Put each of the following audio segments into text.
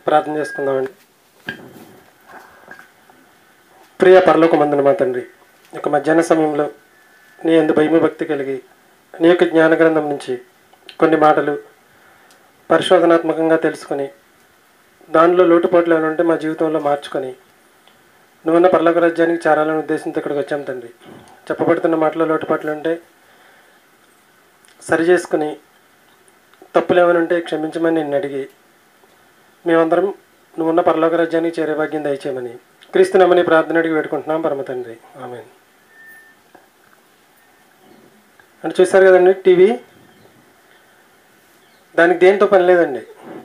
ప్రార్థన చేసుకుందామండి ప్రియ పరలోక మందున మా తండ్రి ఒక మధ్యాహ్న సమయంలో నీ ఎందు భయము భక్తి కలిగి నీ యొక్క జ్ఞాన గ్రంథం నుంచి కొన్ని మాటలు పరిశోధనాత్మకంగా తెలుసుకొని దానిలో లోటుపాట్లు ఏమైనా ఉంటే మా జీవితంలో మార్చుకొని నువ్వున్న పర్లోక రాజ్యానికి చేరాలని ఉద్దేశంతో ఇక్కడికి వచ్చాం తండ్రి చెప్పబడుతున్న మాటలో లోటుపాట్లు ఉంటే సరి చేసుకుని తప్పులు ఏమైనా ఉంటే క్షమించమని నిన్ను అడిగి మేమందరం నువ్వున్న పరలోక రాజ్యానికి చేరే భాగ్యం దయచేయమని క్రీస్తునమ్మని ప్రార్థన అడిగి పెట్టుకుంటున్నాం పరమ తండ్రి ఆమె అంటే చూసారు కదండి టీవీ దానికి దేంతో పని లేదండి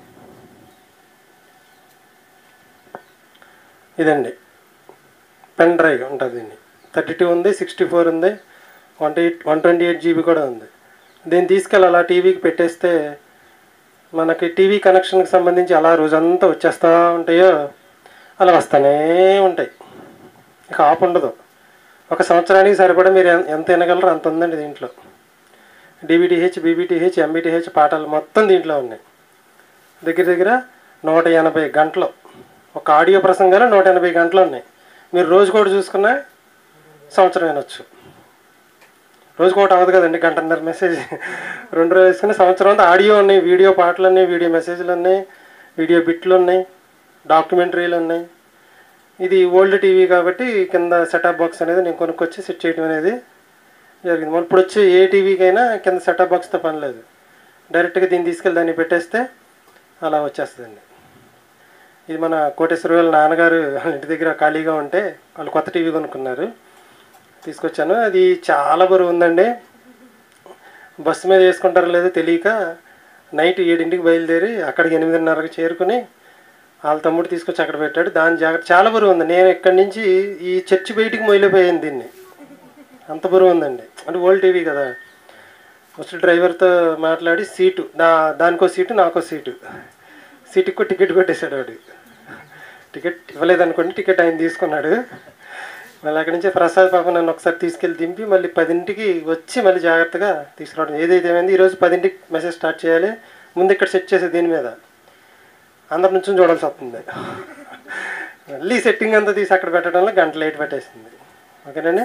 ఇదండి పెన్ డ్రైవ్ ఉంటుంది దీన్ని థర్టీ టూ ఉంది సిక్స్టీ ఫోర్ ఉంది one eight one twenty eight GB కూడా ఉంది దీన్ని తీసుకెళ్ళి అలా టీవీకి పెట్టేస్తే మనకి టీవీ కనెక్షన్కి సంబంధించి అలా రోజంతా వచ్చేస్తూ ఉంటాయో అలా వస్తూనే ఉంటాయి ఇక ఆపు ఉండదు ఒక సంవత్సరానికి సరిపడా మీరు ఎన్- ఎంత వినగలరో అంత ఉందండి దీంట్లో డిబిటిహెచ్ బీబీటీహెచ్ ఎంబీటీహెచ్ పాటలు మొత్తం దీంట్లో ఉన్నాయి దగ్గర దగ్గర నూట ఎనభై గంటలు ఒక ఆడియో ప్రసంగాలు నూట ఎనభై గంటలు ఉన్నాయి మీరు రోజు కూడా చూసుకున్నా సంవత్సరం వినొచ్చు రోజు ఒకటి అవ్వదు కదండి గంటన్నర మెసేజ్ రెండు రోజులు వేసుకుని సంవత్సరం అంతా ఆడియో ఉన్నాయి వీడియో పాటలు ఉన్నాయి వీడియో మెసేజ్లు ఉన్నాయి వీడియో బిట్లు ఉన్నాయి డాక్యుమెంటరీలు ఉన్నాయి ఇది ఓల్డ్ టీవీ కాబట్టి కింద సెటప్ బాక్స్ అనేది నేను కొనుక్కొచ్చి సెట్ చేయడం అనేది జరిగింది మరి ఇప్పుడు వచ్చే ఏ టీవీకైనా కింద సెటప్ బాక్స్తో పని లేదు డైరెక్ట్గా దీన్ని తీసుకెళ్ళి దాన్ని పెట్టేస్తే అలా వచ్చేస్తుందండి ఇది మన కోటేశ్వర వాళ్ళ నాన్నగారు వాళ్ళ ఇంటి దగ్గర ఖాళీగా ఉంటే వాళ్ళు కొత్త టీవీ కొనుక్కున్నారు తీసుకొచ్చాను అది చాలా బరువు ఉందండి బస్సు మీద వేసుకుంటారో లేదో తెలియక నైట్ ఏడింటికి బయలుదేరి అక్కడికి ఎనిమిదిన్నరకు చేరుకుని వాళ్ళ తమ్ముడు తీసుకొచ్చి అక్కడ పెట్టాడు దాని జాగ్రత్త చాలా బరువు ఉంది నేను ఇక్కడి నుంచి ఈ చర్చి బయటికి మొయిలిపోయాను దీన్ని అంత బరువు ఉందండి అంటే ఓల్డ్ టీవీ కదా ఫస్ట్ డ్రైవర్తో మాట్లాడి సీటు నా దానికో సీటు నాకో సీటు సీటుకు టికెట్ కొట్టేశాడు వాడు టికెట్ ఇవ్వలేదనుకోండి టికెట్ ఆయన తీసుకున్నాడు మళ్ళీ అక్కడి నుంచి ప్రసాద్ పాప నన్ను ఒకసారి తీసుకెళ్ళి దింపి మళ్ళీ పదింటికి వచ్చి మళ్ళీ జాగ్రత్తగా తీసుకురావడం ఏదైతే ఏమైంది ఈరోజు పదింటికి మెసేజ్ స్టార్ట్ చేయాలి ముందు ఇక్కడ సెట్ చేసే దీని మీద అందరి నుంచి చూడాల్సి వస్తుంది మళ్ళీ సెట్టింగ్ అంతా తీసి అక్కడ పెట్టడంలో గంట లేట్ పెట్టేసింది ఓకేనండి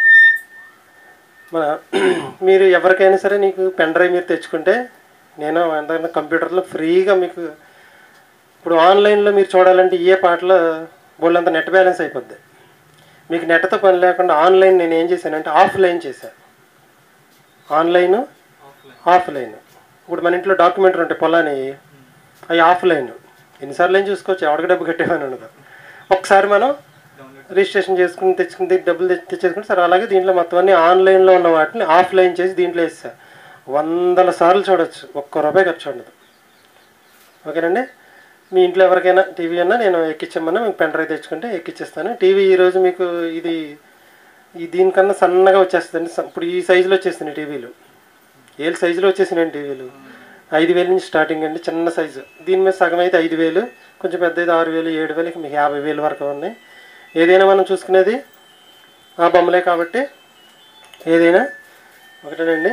మన మీరు ఎవరికైనా సరే నీకు పెన్ డ్రైవ్ మీరు తెచ్చుకుంటే నేను ఎంత కంప్యూటర్లో ఫ్రీగా మీకు ఇప్పుడు ఆన్లైన్లో మీరు చూడాలంటే ఏ పాటలో బోళ్ళంత నెట్ బ్యాలెన్స్ అయిపోద్ది మీకు నెట్తో పని లేకుండా ఆన్లైన్ నేను ఏం చేశానంటే ఆఫ్లైన్ చేశాను ఆన్లైన్ ఆఫ్లైన్ ఇప్పుడు మన ఇంట్లో డాక్యుమెంటరీ ఉంటాయి పొలాని అవి ఆఫ్లైన్ ఎన్నిసార్లు ఏం చూసుకోవచ్చు ఎవరికి డబ్బు కట్టేమని ఉండదు ఒకసారి మనం రిజిస్ట్రేషన్ చేసుకుని తెచ్చుకుని డబ్బులు తెచ్చి తెచ్చేసుకుని సరే అలాగే దీంట్లో మొత్తం అన్ని ఆన్లైన్లో ఉన్న వాటిని ఆఫ్లైన్ చేసి దీంట్లో వేస్తా వందల సార్లు చూడొచ్చు ఒక్క రూపాయి ఖర్చు ఉండదు ఓకేనండి మీ ఇంట్లో ఎవరికైనా టీవీ అన్నా నేను ఎక్కించమన్నా మీకు పెన్ డ్రైవ్ తెచ్చుకుంటే ఎక్కిచ్చేస్తాను టీవీ ఈరోజు మీకు ఇది ఈ దీనికన్నా సన్నగా వచ్చేస్తుందండి స- ఇప్పుడు ఈ సైజులో వచ్చేస్తున్నాయి టీవీలు ఏళ్ళ సైజులో వచ్చేసినాయండి టీవీలు ఐదు వేల నుంచి స్టార్టింగ్ అండి చిన్న సైజు దీని మీద సగం అయితే ఐదు వేలు కొంచెం పెద్ద అయితే ఆరు వేలు ఏడు వేలు ఇక మీకు యాభై వేలు వరకు ఉన్నాయి ఏదైనా మనం చూసుకునేది ఆ బొమ్మలే కాబట్టి ఏదైనా ఒకటేనండి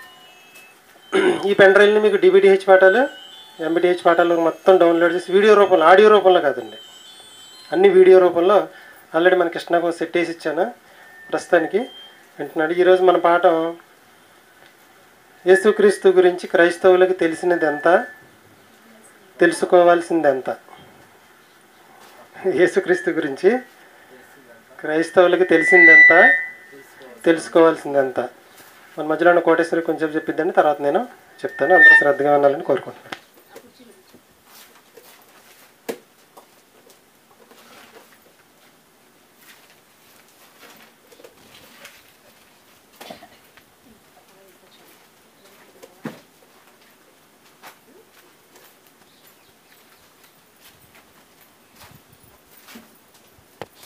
ఈ పెన్ డ్రైవ్ని మీకు డిబిడిహెచ్ పాఠాలు ఎంబిడిహెచ్ పాఠాలు మొత్తం డౌన్లోడ్ చేసి వీడియో రూపంలో ఆడియో రూపంలో కాదండి అన్ని వీడియో రూపంలో ఆల్రెడీ మన కృష్ణకు సెట్ వేసి ఇచ్చాను ప్రస్తుతానికి వింటున్నాడు ఈరోజు మన పాఠం యేసుక్రీస్తు గురించి క్రైస్తవులకు తెలిసినది ఎంత తెలుసుకోవాల్సింది ఎంత యేసుక్రీస్తు గురించి క్రైస్తవులకు తెలిసిందెంత తెలుసుకోవాల్సిందెంత మన మధ్యలో ఉన్న కోటేశ్వరి కొంచెం చెప్పిద్దండి తర్వాత నేను చెప్తాను అందరూ శ్రద్ధగా ఉండాలని కోరుకుంటున్నాను